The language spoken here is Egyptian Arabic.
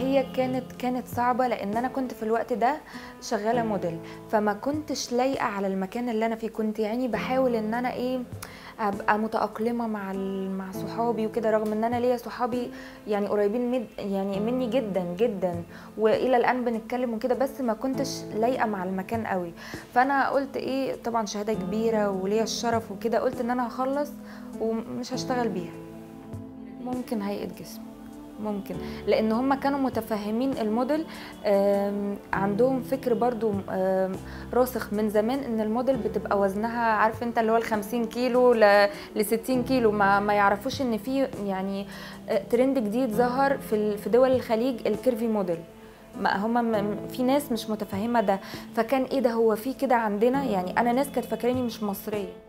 هي كانت كانت صعبه لان انا كنت في الوقت ده شغاله موديل فما كنتش لايقه على المكان اللي انا فيه كنت يعني بحاول ان انا ايه ابقى متاقلمه مع ال- مع صحابي وكده رغم ان انا ليا صحابي يعني قريبين مد يعني مني جدا جدا والى الان بنتكلم وكده بس ما كنتش لايقه مع المكان قوي فانا قلت ايه طبعا شهاده كبيره وليا الشرف وكده قلت ان انا هخلص ومش هشتغل بيها ممكن هيئه جسم ممكن لان هم كانوا متفهمين الموديل آم، عندهم فكر برضو آم، راسخ من زمان ان الموديل بتبقى وزنها عارف انت اللي هو ال 50 كيلو ل 60 كيلو ما, ما يعرفوش ان في يعني آه، ترند جديد ظهر في ال- في دول الخليج الكيرفي موديل ما هم في ناس مش متفهمه ده فكان ايه ده هو في كده عندنا يعني انا ناس كانت فاكراني مش مصريه